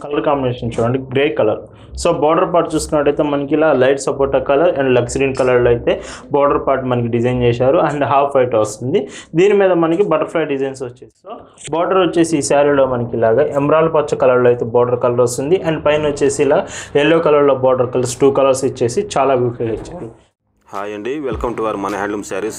colour combination చూడండి grey colour so border part చూసుకున్నట్టయితే మనకి ఇలా లైట్ సపోటా కలర్ అండ్ లక్సరీన్ కలర్లో అయితే బార్డర్ పార్ట్ మనకి డిజైన్ చేశారు అండ్ హాఫ్ వైట్ వస్తుంది దీని మీద మనకి బటర్ఫ్లై డిజైన్స్ వచ్చేసి సో బార్డర్ వచ్చేసి ఈ శారీలో మనకి ఇలాగా ఎమరాల్ పచ్చ కలర్లో అయితే బార్డర్ కలర్ వస్తుంది అండ్ పైన వచ్చేసి ఇలా ఎల్లో కలర్లో బార్డర్ కలర్స్ టూ కలర్స్ ఇచ్చేసి చాలా బ్యూటిఫుల్గా ఇచ్చారు హాయ్ అండి వెల్కమ్ టు అవర్ మన హ్యాండ్లూమ్ శారీస్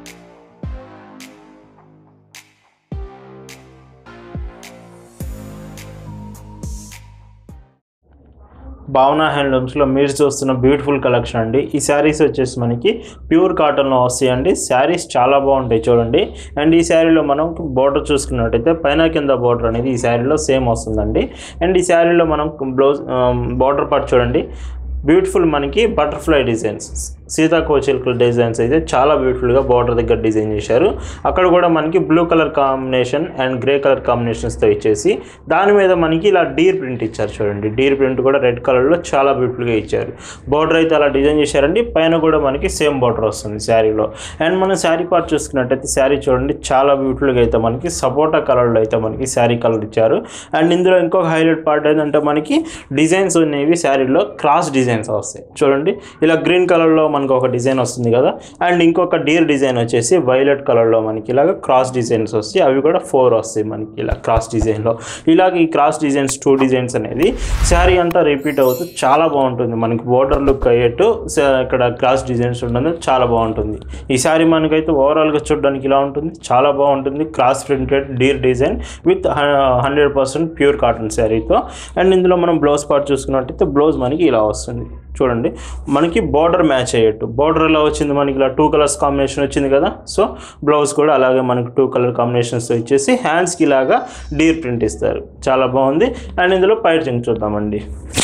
భావన హ్యాండ్లూమ్స్లో మీరు చూస్తున్న బ్యూటిఫుల్ కలెక్షన్ అండి ఈ శారీస్ వచ్చేసి మనకి ప్యూర్ కాటన్లో వస్తాయండి శారీస్ చాలా బాగుంటాయి చూడండి అండ్ ఈ శారీలో మనం బోర్డర్ చూసుకున్నట్టయితే పైన కింద బోర్డర్ అనేది ఈ శారీలో సేమ్ వస్తుందండి అండ్ ఈ శారీలో మనం బ్లౌజ్ బార్డర్ పార్ట్ చూడండి బ్యూటిఫుల్ మనకి బటర్ఫ్లై డిజైన్స్ సీతాకోచిల్కల డిజైన్స్ అయితే చాలా బ్యూటిఫుల్గా బార్డర్ దగ్గర డిజైన్ చేశారు అక్కడ కూడా మనకి blue colour combination and grey colour కాంబినేషన్స్తో ఇచ్చేసి దాని మీద మనకి ఇలా డీర్ ప్రింట్ ఇచ్చారు చూడండి డీర్ ప్రింట్ కూడా రెడ్ కలర్లో చాలా బ్యూటిఫుల్గా ఇచ్చారు బార్డర్ అయితే అలా డిజైన్ చేశారండి పైన కూడా మనకి సేమ్ బార్డర్ వస్తుంది శారీలో అండ్ మనం శారీ పార్ట్ చూసుకున్నట్టయితే శారీ చూడండి చాలా బ్యూటిఫుల్గా అయితే మనకి సపోటా కలర్లో అయితే మనకి శారీ కలర్ ఇచ్చారు అండ్ ఇందులో ఇంకొక హైలైట్ పార్ట్ ఏంటంటే మనకి డిజైన్స్ అనేవి శారీలో క్రాస్ డిజైన్స్ వస్తాయి చూడండి ఇలా గ్రీన్ కలర్లో మనకు ఒక డిజైన్ వస్తుంది కదా అండ్ ఇంకొక డీర్ డిజైన్ వచ్చేసి వైలెట్ కలర్లో మనకి ఇలాగ క్రాస్ డిజైన్స్ వస్తాయి అవి కూడా ఫోర్ వస్తాయి మనకి ఇలా క్రాస్ డిజైన్లో ఇలాగ ఈ క్రాస్ డిజైన్స్ టూ డిజైన్స్ అనేది శారీ అంతా రిపీట్ అవుతూ చాలా బాగుంటుంది మనకి బోర్డర్ లుక్ అయ్యేట్టు స- ఇక్కడ క్రాస్ డిజైన్స్ ఉండడం చాలా బాగుంటుంది ఈ శారీ మనకైతే ఓవరాల్గా చూడడానికి ఇలా ఉంటుంది చాలా బాగుంటుంది cross printed deer design with hundred percent pure cotton శారీతో అండ్ ఇందులో మనం బ్లౌజ్ పార్ట్ చూసుకున్నట్టయితే బ్లౌజ్ మనకి ఇలా వస్తుంది చూడండి మనకి బార్డర్ మ్యాచ్ అయ్యేట్టు బార్డర్ ఎలా వచ్చింది మనకి ఇలా టూ కలర్స్ కాంబినేషన్ వచ్చింది కదా సో బ్లౌజ్ కూడా అలాగే మనకి టూ కలర్ కాంబినేషన్స్తో ఇచ్చేసి హ్యాండ్స్కి ఇలాగా డీర్ ప్రింట్ ఇస్తారు చాలా బాగుంది అండ్ ఇందులో పైర్చింగ్ చూద్దామండి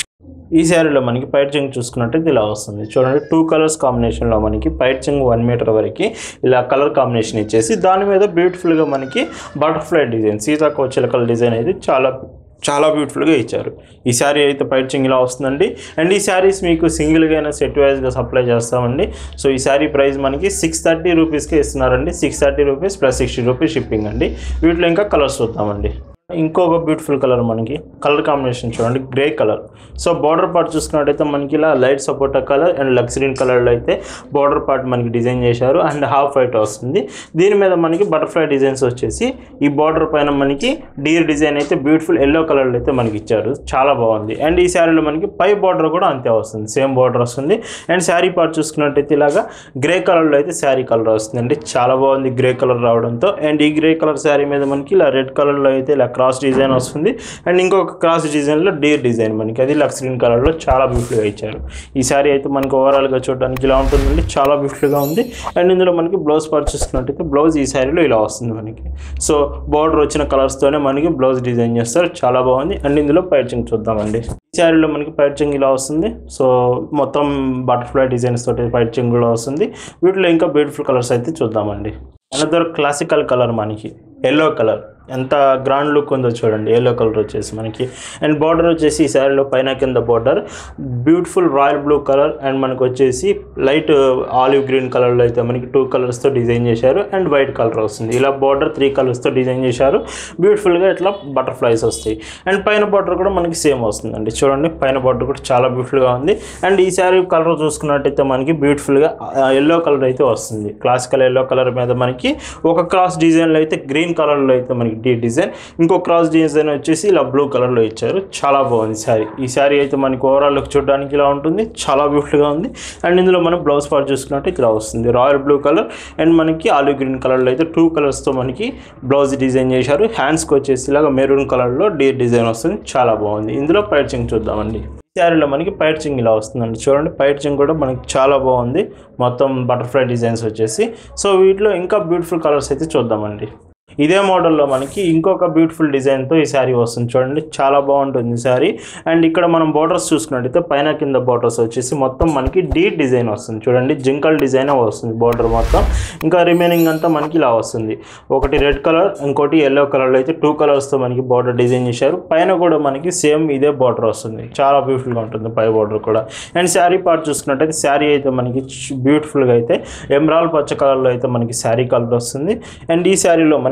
ఈ శారీలో మనకి పైర్చింగ్ చూసుకున్నట్టయితే ఇలా వస్తుంది చూడండి టూ కలర్స్ కాంబినేషన్లో మనకి పైర్చింగ్ వన్ మీటర్ వరకు ఇలా కలర్ కాంబినేషన్ ఇచ్చేసి దాని మీద బ్యూటిఫుల్గా మనకి బటర్ఫ్లై డిజైన్ సీతాకోచిలకల డిజైన్ అయితే చాలా చాలా బ్యూటిఫుల్గా ఇచ్చారు ఈ శారీ అయితే పైర్చింగ్ ఇలా వస్తుందండి అండ్ ఈ శారీస్ మీకు సింగిల్గా అయినా సెట్ వైజ్గా సప్లై చేస్తామండి సో ఈ శారీ ప్రైస్ మనకి సిక్స్ థర్టీ రూపీస్కే ఇస్తున్నారండి six thirty rupees plus sixty rupees shipping అండి వీటిలో ఇంకా కలర్స్ చూద్దామండి ఇంకొక బ్యూటిఫుల్ కలర్ మనకి కలర్ కాంబినేషన్ చూడండి grey colour so border part చూసుకున్నట్టయితే మనకి ఇలా లైట్ సపోటా కలర్ అండ్ లక్సరీన్ కలర్లో అయితే బార్డర్ పార్ట్ మనకి డిజైన్ చేశారు అండ్ హాఫ్ వైట్ వస్తుంది దీని మీద మనకి బటర్ఫ్లై డిజైన్స్ వచ్చేసి ఈ బార్డర్ పైన మనకి డీర్ డిజైన్ అయితే బ్యూటిఫుల్ ఎల్లో కలర్లో అయితే మనకి ఇచ్చారు చాలా బాగుంది అండ్ ఈ శారీలో మనకి పై బార్డర్ కూడా అంతే వస్తుంది సేమ్ బార్డర్ వస్తుంది అండ్ శారీ పార్ట్ చూసుకున్నట్టయితే ఇలాగా గ్రే కలర్లో అయితే శారీ కలర్ వస్తుందండి చాలా బాగుంది గ్రే కలర్ రావడంతో అండ్ ఈ గ్రే కలర్ శారీ మీద మనకి ఇలా రెడ్ కలర్లో అయితే ఇలా క్రాస్ డిజైన్ వస్తుంది అండ్ ఇంకొక క్రాస్ డిజైన్లో డీర్ డిజైన్ మనకి అది లక్స్ గ్రీన్ కలర్లో చాలా బ్యూటిఫుల్గా ఇచ్చారు ఈ శారీ అయితే మనకి ఓవరాల్గా చూడడానికి ఇలా ఉంటుందండి చాలా బ్యూటిఫుల్గా ఉంది అండ్ ఇందులో మనకి బ్లౌజ్ పార్ట్ చూసుకున్నట్టయితే బ్లౌజ్ ఈ శారీలో ఇలా వస్తుంది మనకి సో బార్డర్ వచ్చిన కలర్స్తోనే మనకి బ్లౌజ్ డిజైన్ చేస్తారు చాలా బాగుంది అండ్ ఇందులో పైచింగ్ చూద్దామండి ఈ శారీలో మనకి పైచింగ్ ఇలా వస్తుంది సో మొత్తం బటర్ఫ్లై డిజైన్స్ తోటి పైచింగ్ కూడా వస్తుంది వీటిలో ఇంకా బ్యూటిఫుల్ కలర్స్ అయితే చూద్దామండి అనదర్ క్లాసికల్ కలర్ మనకి ఎల్లో కలర్ ఎంత గ్రాండ్ లుక్ ఉందో చూడండి ఎల్లో కలర్ వచ్చేసి మనకి అండ్ బార్డర్ వచ్చేసి ఈ శారీలో పైన కింద border beautiful royal blue colour and మనకు వచ్చేసి లైట్ ఆలివ్ గ్రీన్ కలర్లో అయితే మనకి టూ కలర్స్తో డిజైన్ చేశారు అండ్ వైట్ కలర్ వస్తుంది ఇలా బార్డర్ త్రీ కలర్స్తో డిజైన్ చేశారు బ్యూటిఫుల్గా ఇట్లా బటర్ఫ్లైస్ వస్తాయి అండ్ పైన బార్డర్ కూడా మనకి సేమ్ వస్తుందండి చూడండి పైన బార్డర్ కూడా చాలా బ్యూటిఫుల్గా ఉంది అండ్ ఈ శారీ కలర్ చూసుకున్నట్టయితే మనకి బ్యూటిఫుల్గా ఎల్లో కలర్ అయితే వస్తుంది క్లాసికల్ ఎల్లో కలర్ మీద మనకి ఒక క్రాస్ డిజైన్లో అయితే గ్రీన్ కలర్లో అయితే మనకి డీ డిజైన్ ఇంకో క్రాస్ డిజైన్ వచ్చేసి ఇలా బ్లూ కలర్లో ఇచ్చారు చాలా బాగుంది శారీ ఈ శారీ అయితే మనకి ఓవరాల్ లుక్ చూడడానికి ఇలా ఉంటుంది చాలా బ్యూటిఫుల్గా ఉంది అండ్ ఇందులో మనం బ్లౌజ్ పార్ట్ చూసుకున్నట్టు ఇలా వస్తుంది రాయల్ బ్లూ కలర్ అండ్ మనకి ఆలివ్ గ్రీన్ కలర్లో అయితే టూ కలర్స్తో మనకి బ్లౌజ్ డిజైన్ చేశారు హ్యాండ్స్కి వచ్చేసి ఇలాగ మెరూన్ కలర్లో డీ డిజైన్ వస్తుంది చాలా బాగుంది ఇందులో పైచింగ్ చూద్దామండి ఈ శారీలో మనకి పైర్చింగ్ ఇలా వస్తుందండి చూడండి పైర్చింగ్ కూడా మనకి చాలా బాగుంది మొత్తం బటర్ఫ్లై డిజైన్స్ వచ్చేసి సో వీటిలో ఇంకా బ్యూటిఫుల్ కలర్స్ అయితే చూద్దామండి ఇదే మోడల్లో మనకి ఇంకొక బ్యూటిఫుల్ డిజైన్తో ఈ శారీ వస్తుంది చూడండి చాలా బాగుంటుంది ఈ శారీ అండ్ ఇక్కడ మనం బోర్డర్స్ చూసుకున్నట్టయితే పైన కింద బోర్డర్స్ వచ్చేసి మొత్తం మనకి డీ డిజైన్ వస్తుంది చూడండి జింకల్ డిజైన్ వస్తుంది బోర్డర్ మొత్తం ఇంకా రిమైనింగ్ అంతా మనకి ఇలా వస్తుంది ఒకటి రెడ్ కలర్ ఇంకోటి ఎల్లో కలర్లో అయితే టూ కలర్స్తో మనకి బార్డర్ డిజైన్ చేశారు పైన కూడా మనకి సేమ్ ఇదే బార్డర్ వస్తుంది చాలా బ్యూటిఫుల్గా ఉంటుంది పై బార్డర్ కూడా అండ్ శారీ పార్ట్ చూసుకున్నట్టయితే శారీ అయితే మనకి బ్యూటిఫుల్గా అయితే ఎమరాల్ పచ్చ కలర్లో అయితే మనకి శారీ కలర్ వస్తుంది అండ్ ఈ శారీలో మనకి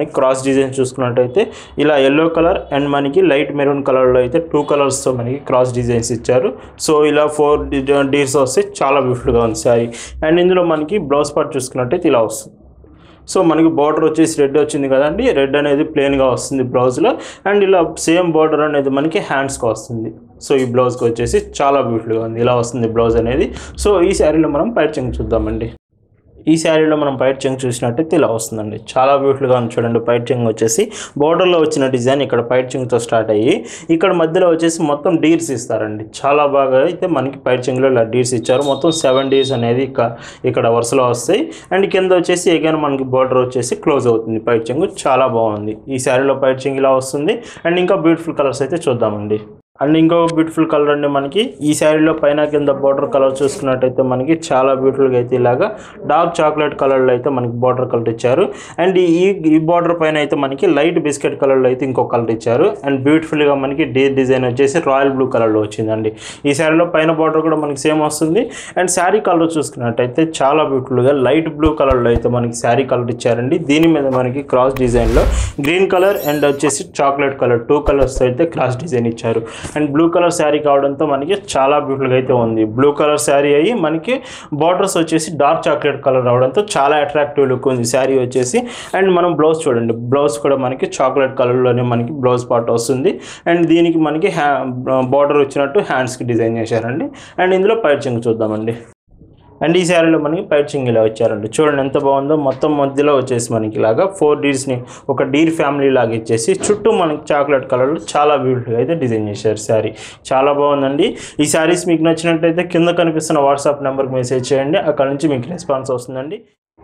మనకి క్రాస్ డిజైన్ చూసుకున్నట్టయితే ఇలా ఎల్లో కలర్ అండ్ మనకి లైట్ మెరూన్ కలర్లో అయితే టూ కలర్స్తో మనకి క్రాస్ డిజైన్స్ ఇచ్చారు సో ఇలా ఫోర్ డీర్స్ వస్తే చాలా బ్యూటిఫుల్గా ఉంది శారీ అండ్ ఇందులో మనకి బ్లౌజ్ పార్ట్ చూసుకున్నట్టయితే ఇలా వస్తుంది సో మనకి బార్డర్ వచ్చేసి రెడ్ వచ్చింది కదండి రెడ్ అనేది ప్లెయిన్గా వస్తుంది బ్లౌజ్లో అండ్ ఇలా సేమ్ బార్డర్ అనేది మనకి హ్యాండ్స్కి వస్తుంది సో ఈ బ్లౌజ్కి వచ్చేసి చాలా బ్యూటిఫుల్గా ఉంది ఇలా వస్తుంది బ్లౌజ్ అనేది సో ఈ శారీలో మనం పైట్ చెంగు చూద్దామండి ఈ శారీలో మనం పైట్ చెంగు చూసినట్టయితే ఇలా వస్తుందండి చాలా బ్యూటిఫుల్గా ఉంది చూడండి పైట్ చెంగు వచ్చేసి బార్డర్లో వచ్చిన డిజైన్ ఇక్కడ పైట్ చెంగుతో స్టార్ట్ అయ్యి ఇక్కడ మధ్యలో వచ్చేసి మొత్తం డీర్స్ ఇస్తారండి చాలా బాగా అయితే మనకి పైట్ చెంగులో ఇలా డీర్స్ ఇచ్చారు మొత్తం సెవెన్ డీర్స్ అనేది ఇక ఇక్కడ వరుసలో వస్తాయి అండ్ కింద వచ్చేసి ఎగైన్ మనకి బార్డర్ వచ్చేసి క్లోజ్ అవుతుంది పైట్ చెంగు చాలా బాగుంది ఈ శారీలో పైట్ చెంగు ఇలా వస్తుంది అండ్ ఇంకా బ్యూటిఫుల్ కలర్స్ అయితే చూద్దామండి అండ్ ఇంకో బ్యూటిఫుల్ కలర్ అండి మనకి ఈ శారీలో పైన కింద బార్డర్ కలర్ చూసుకున్నట్టయితే మనకి చాలా బ్యూటిఫుల్గా అయితే ఇలాగా డార్క్ చాక్లెట్ కలర్లో అయితే మనకి బార్డర్ కలర్ ఇచ్చారు అండ్ ఈ ఈ బార్డర్ పైన అయితే మనకి లైట్ బిస్కెట్ కలర్లో అయితే ఇంకో కలర్ ఇచ్చారు అండ్ బ్యూటిఫుల్గా మనకి డే డిజైన్ వచ్చేసి రాయల్ బ్లూ కలర్లో వచ్చిందండి ఈ శారీలో పైన బార్డర్ కూడా మనకి సేమ్ వస్తుంది అండ్ శారీ కలర్ చూసుకున్నట్టయితే చాలా బ్యూటిఫుల్గా లైట్ బ్లూ కలర్లో అయితే మనకి శారీ కలర్ ఇచ్చారండి దీని మీద మనకి క్రాస్ డిజైన్లో గ్రీన్ కలర్ అండ్ వచ్చేసి చాక్లెట్ కలర్ టూ కలర్స్ అయితే క్రాస్ డిజైన్ ఇచ్చారు అండ్ బ్లూ కలర్ శారీ కావడంతో మనకి చాలా బ్యూటిఫుల్గా అయితే ఉంది బ్లూ కలర్ శారీ అయ్యి మనకి బార్డర్స్ వచ్చేసి డార్క్ చాక్లెట్ కలర్ రావడంతో చాలా అట్రాక్టివ్ లుక్ ఉంది శారీ వచ్చేసి అండ్ మనం బ్లౌజ్ చూడండి బ్లౌజ్ కూడా మనకి చాక్లెట్ కలర్లోనే మనకి బ్లౌజ్ పార్ట్ వస్తుంది అండ్ దీనికి మనకి హ్యా బార్డర్ వచ్చినట్టు హ్యాండ్స్కి డిజైన్ చేశారండి అండ్ ఇందులో పైట్ చెంగు చూద్దామండి అండ్ ఈ శారీలో మనకి పైచింగ్ ఇలా వచ్చారండి చూడండి ఎంత బాగుందో మొత్తం మధ్యలో వచ్చేసి మనకి ఇలాగా ఫోర్ డీర్స్ని ఒక డీర్ ఫ్యామిలీ లాగా ఇచ్చేసి చుట్టూ మనకి చాక్లెట్ కలర్లో చాలా బ్యూటిఫుల్గా అయితే డిజైన్ చేశారు శారీ చాలా బాగుందండి ఈ శారీస్ మీకు నచ్చినట్టయితే కింద కనిపిస్తున్న వాట్సాప్ నెంబర్కి మెసేజ్ చేయండి అక్కడ నుంచి మీకు రెస్పాన్స్ వస్తుందండి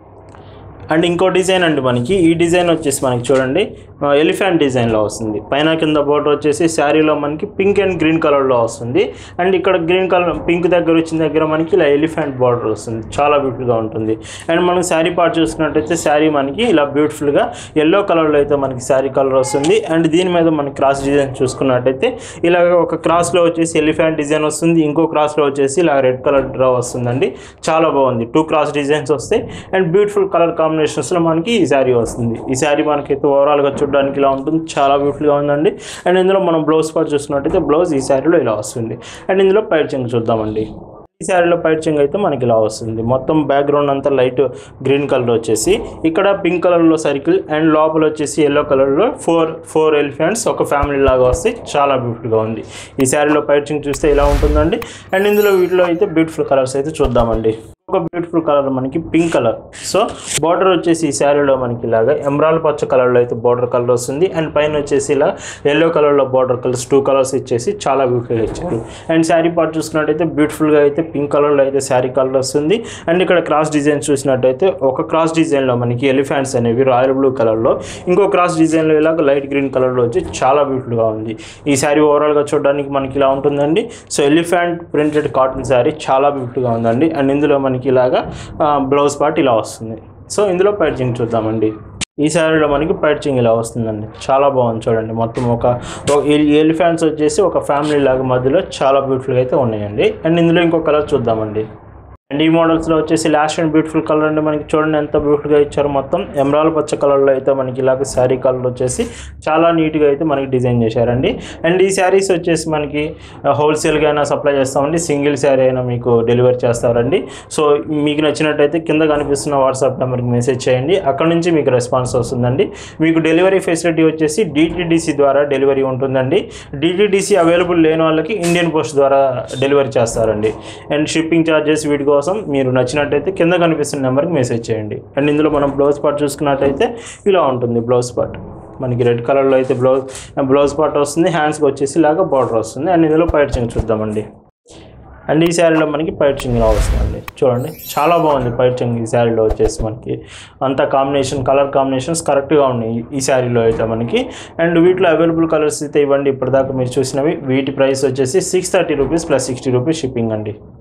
అండ్ ఇంకో డిజైన్ అండి మనకి ఈ డిజైన్ వచ్చేసి మనకి చూడండి ఎలిఫెంట్ డిజైన్లో వస్తుంది పైన కింద బోర్డర్ వచ్చేసి శారీలో మనకి పింక్ అండ్ గ్రీన్ కలర్లో వస్తుంది అండ్ ఇక్కడ గ్రీన్ కలర్ పింక్ దగ్గర వచ్చిన దగ్గర మనకి ఇలా ఎలిఫెంట్ బార్డర్ వస్తుంది చాలా బ్యూటిఫుల్గా ఉంటుంది అండ్ మనం శారీ పార్ట్ చూసుకున్నట్టయితే శారీ మనకి ఇలా బ్యూటిఫుల్గా ఎల్లో కలర్లో అయితే మనకి శారీ కలర్ వస్తుంది అండ్ దీని మీద మనకి క్రాస్ డిజైన్ చూసుకున్నట్టయితే ఇలా ఒక క్రాస్లో వచ్చేసి ఎలిఫెంట్ డిజైన్ వస్తుంది ఇంకో క్రాస్లో వచ్చేసి ఇలా రెడ్ కలర్ డ్రా వస్తుందండి చాలా బాగుంది టూ క్రాస్ డిజైన్స్ వస్తాయి అండ్ బ్యూటిఫుల్ కలర్ కాంబినేషన్స్లో మనకి ఈ శారీ వస్తుంది ఈ శారీ మనకైతే ఓవరాల్గా చూడడానికి ఇలా ఉంటుంది చాలా బ్యూటిఫుల్గా ఉందండి అండ్ ఇందులో మనం బ్లౌజ్ పార్ట్ చూసుకున్నట్టయితే బ్లౌజ్ ఈ శారీలో ఇలా వస్తుంది అండ్ ఇందులో పైట్ చెంగు చూద్దామండి ఈ శారీలో పైట్ చెంగు అయితే మనకి ఇలా వస్తుంది మొత్తం బ్యాక్గ్రౌండ్ అంతా లైట్ గ్రీన్ కలర్ వచ్చేసి ఇక్కడ పింక్ కలర్లో సర్కిల్ అండ్ లోపల వచ్చేసి ఎల్లో కలర్లో ఫోర్ ఫోర్ ఎలిఫెంట్స్ ఒక ఫ్యామిలీ లాగా వస్తాయి చాలా బ్యూటిఫుల్గా ఉంది ఈ శారీలో పైట్ చెంగు చూస్తే ఇలా ఉంటుందండి అండ్ ఇందులో వీటిలో అయితే బ్యూటిఫుల్ కలర్స్ అయితే చూద్దామండి ఒక బ్యూటిఫుల్ కలర్ మనకి పింక్ కలర్ సో బార్డర్ వచ్చేసి ఈ శారీలో మనకి ఇలాగా ఎమరాల్ పచ్చ కలర్లో అయితే బార్డర్ కలర్ వస్తుంది అండ్ పైన వచ్చేసి ఇలా ఎల్లో కలర్లో బార్డర్ కలర్స్ టూ కలర్స్ ఇచ్చేసి చాలా బ్యూటిఫుల్గా ఇచ్చారు అండ్ శారీ పార్ట్ చూసుకున్నట్టయితే బ్యూటిఫుల్గా అయితే పింక్ కలర్లో అయితే శారీ కలర్ వస్తుంది అండ్ ఇక్కడ క్రాస్ డిజైన్ చూసినట్టయితే ఒక క్రాస్ డిజైన్లో మనకి ఎలిఫెంట్స్ అనేవి రాయల్ బ్లూ కలర్లో ఇంకో క్రాస్ డిజైన్లో ఇలాగ లైట్ గ్రీన్ కలర్లో వచ్చి చాలా బ్యూటిఫుల్గా ఉంది ఈ శారీ ఓవరాల్గా చూడడానికి మనకి ఇలా ఉంటుందండి so elephant printed cotton sari చాలా బ్యూటిఫుల్గా ఉందండి అండ్ ఇందులో మనకి ఇలాగా బ్లౌజ్ పార్ట్ ఇలా వస్తుంది సో ఇందులో పైచింగ్ చూద్దామండి ఈ శారీలో మనకి పైచింగ్ ఇలా వస్తుందండి చాలా బాగుంది చూడండి మొత్తం ఒక ఎలిఫెంట్స్ వచ్చేసి ఒక ఫ్యామిలీ లాగా మధ్యలో చాలా బ్యూటిఫుల్గా అయితే ఉన్నాయండి అండ్ ఇందులో ఇంకో కలర్ చూద్దామండి అండ్ ఈ మోడల్స్లో వచ్చేసి లాస్ట్ అండ్ బ్యూటిఫుల్ కలర్ అండి మనకి చూడండి ఎంత బ్యూటిఫుల్గా ఇచ్చారు మొత్తం ఎమరాల్ పచ్చ కలర్లో అయితే మనకి ఇలాగ శారీ కలర్ వచ్చేసి చాలా నీట్గా అయితే మనకి డిజైన్ చేశారండి అండ్ ఈ శారీస్ వచ్చేసి మనకి హోల్సేల్గా అయినా సప్లై చేస్తామండి సింగిల్ శారీ అయినా మీకు డెలివరీ చేస్తారండి సో మీకు నచ్చినట్టయితే కింద కనిపిస్తున్న వాట్సాప్ నెంబర్కి మెసేజ్ చేయండి అక్కడ నుంచి మీకు రెస్పాన్స్ వస్తుందండి మీకు డెలివరీ ఫెసిలిటీ వచ్చేసి డిటీడీసీ ద్వారా డెలివరీ ఉంటుందండి డిటీడీసీ అవైలబుల్ లేని వాళ్ళకి ఇండియన్ పోస్ట్ ద్వారా డెలివరీ చేస్తారండి అండ్ షిప్పింగ్ ఛార్జెస్ వీటి కోసం మీరు నచ్చినట్టయితే కింద కనిపిస్తున్న నెంబర్కి మెసేజ్ చేయండి అండ్ ఇందులో మనం బ్లౌజ్ పార్ట్ చూసుకున్నట్టయితే ఇలా ఉంటుంది బ్లౌజ్ పార్ట్ మనకి రెడ్ కలర్లో అయితే బ్లౌజ్ బ్లౌజ్ పార్ట్ వస్తుంది హ్యాండ్స్కి వచ్చేసి ఇలాగా బార్డర్ వస్తుంది అండ్ ఇందులో పైట్ చింగ్ చూద్దామండి అండ్ ఈ శారీలో మనకి పైట్ చింగ్ ఇలా వస్తుందండి చూడండి చాలా బాగుంది పైట్ చింగ్ ఈ శారీలో వచ్చేసి మనకి అంత కాంబినేషన్ కలర్ కాంబినేషన్స్ కరెక్ట్గా ఉన్నాయి ఈ శారీలో అయితే మనకి అండ్ వీటిలో అవైలబుల్ కలర్స్ అయితే ఇవ్వండి ఇప్పటిదాకా మీరు చూసినవి వీటి ప్రైస్ వచ్చేసి six thirty rupees plus sixty rupees shipping అండి